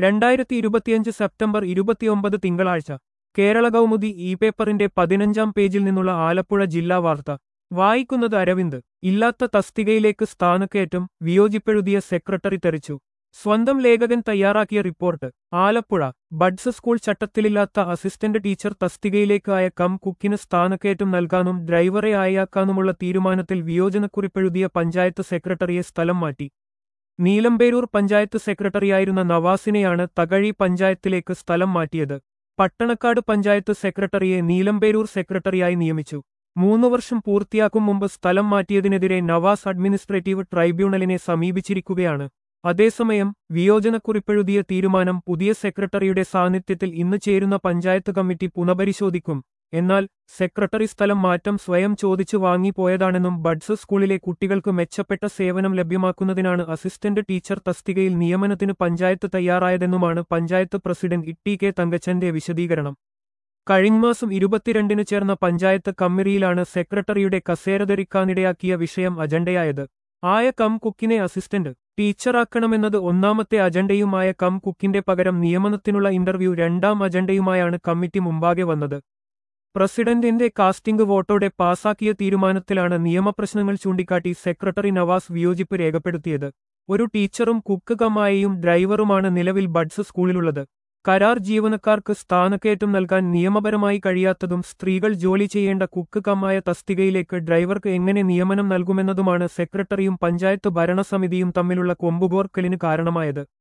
രണ്ടായിരത്തി ഇരുപത്തിയഞ്ച് സെപ്റ്റംബർ ഇരുപത്തിയൊമ്പത് തിങ്കളാഴ്ച കേരള കൗമുദി ഇ പേപ്പറിന്റെ പതിനഞ്ചാം പേജിൽ നിന്നുള്ള ആലപ്പുഴ ജില്ലാ വാർത്ത വായിക്കുന്നത് അരവിന്ദ് ഇല്ലാത്ത തസ്തികയിലേക്ക് സ്ഥാനക്കയറ്റം വിയോജിപ്പെഴുതിയ സെക്രട്ടറി തെറിച്ചു സ്വന്തം ലേഖകൻ തയ്യാറാക്കിയ റിപ്പോർട്ട് ആലപ്പുഴ ബഡ്സ് സ്കൂൾ ചട്ടത്തിലില്ലാത്ത അസിസ്റ്റന്റ് ടീച്ചർ തസ്തികയിലേക്ക് ആയ കം കുക്കിന് സ്ഥാനക്കയറ്റം നൽകാനും ഡ്രൈവറെ ആയാക്കാനുമുള്ള തീരുമാനത്തിൽ വിയോജനക്കുറിപ്പെഴുതിയ പഞ്ചായത്ത് സെക്രട്ടറിയെ സ്ഥലം മാറ്റി നീലമ്പേരൂർ പഞ്ചായത്ത് സെക്രട്ടറിയായിരുന്ന നവാസിനെയാണ് തകഴി പഞ്ചായത്തിലേക്ക് സ്ഥലം മാറ്റിയത് പട്ടണക്കാട് പഞ്ചായത്ത് സെക്രട്ടറിയെ നീലമ്പേരൂർ സെക്രട്ടറിയായി നിയമിച്ചു മൂന്നു വർഷം പൂർത്തിയാക്കും മുമ്പ് സ്ഥലം മാറ്റിയതിനെതിരെ നവാസ് അഡ്മിനിസ്ട്രേറ്റീവ് ട്രൈബ്യൂണലിനെ സമീപിച്ചിരിക്കുകയാണ് അതേസമയം വിയോജനക്കുറിപ്പെഴുതിയ തീരുമാനം പുതിയ സെക്രട്ടറിയുടെ സാന്നിധ്യത്തിൽ ഇന്ന് ചേരുന്ന പഞ്ചായത്ത് കമ്മിറ്റി പുനഃപരിശോധിക്കും എന്നാൽ സെക്രട്ടറി സ്ഥലം മാറ്റം സ്വയം ചോദിച്ചു വാങ്ങിപ്പോയതാണെന്നും ബഡ്സ് സ്കൂളിലെ കുട്ടികൾക്ക് മെച്ചപ്പെട്ട സേവനം ലഭ്യമാക്കുന്നതിനാണ് അസിസ്റ്റന്റ് ടീച്ചർ തസ്തികയിൽ നിയമനത്തിന് പഞ്ചായത്ത് തയ്യാറായതെന്നുമാണ് പഞ്ചായത്ത് പ്രസിഡന്റ് ഇട്ടി കെ തങ്കച്ചന്റെ വിശദീകരണം കഴിഞ്ഞ മാസം ഇരുപത്തിരണ്ടിന് ചേർന്ന പഞ്ചായത്ത് കമ്മിറ്റിയിലാണ് സെക്രട്ടറിയുടെ കസേര ധരിക്കാനിടയാക്കിയ വിഷയം അജണ്ടയായത് ആയ കം കുക്കിനെ അസിസ്റ്റന്റ് ടീച്ചറാക്കണമെന്നത് ഒന്നാമത്തെ അജണ്ടയുമായ കം കുക്കിന്റെ പകരം നിയമനത്തിനുള്ള ഇന്റർവ്യൂ രണ്ടാം അജണ്ടയുമായാണ് കമ്മിറ്റി മുമ്പാകെ വന്നത് പ്രസിഡന്റിന്റെ കാസ്റ്റിംഗ് വോട്ടോടെ പാസാക്കിയ തീരുമാനത്തിലാണ് നിയമപ്രശ്നങ്ങൾ ചൂണ്ടിക്കാട്ടി സെക്രട്ടറി നവാസ് വിയോജിപ്പ് രേഖപ്പെടുത്തിയത് ഒരു ടീച്ചറും കുക്ക് കമ്മായയും ഡ്രൈവറുമാണ് നിലവിൽ ബഡ്സ് സ്കൂളിലുള്ളത് കരാർ ജീവനക്കാർക്ക് സ്ഥാനക്കയറ്റം നൽകാൻ നിയമപരമായി കഴിയാത്തതും സ്ത്രീകൾ ജോലി ചെയ്യേണ്ട കുക്ക് കമ്മായ തസ്തികയിലേക്ക് ഡ്രൈവർക്ക് എങ്ങനെ നിയമനം നൽകുമെന്നതുമാണ് സെക്രട്ടറിയും പഞ്ചായത്ത് ഭരണസമിതിയും തമ്മിലുള്ള കൊമ്പുകോർക്കലിന് കാരണമായത്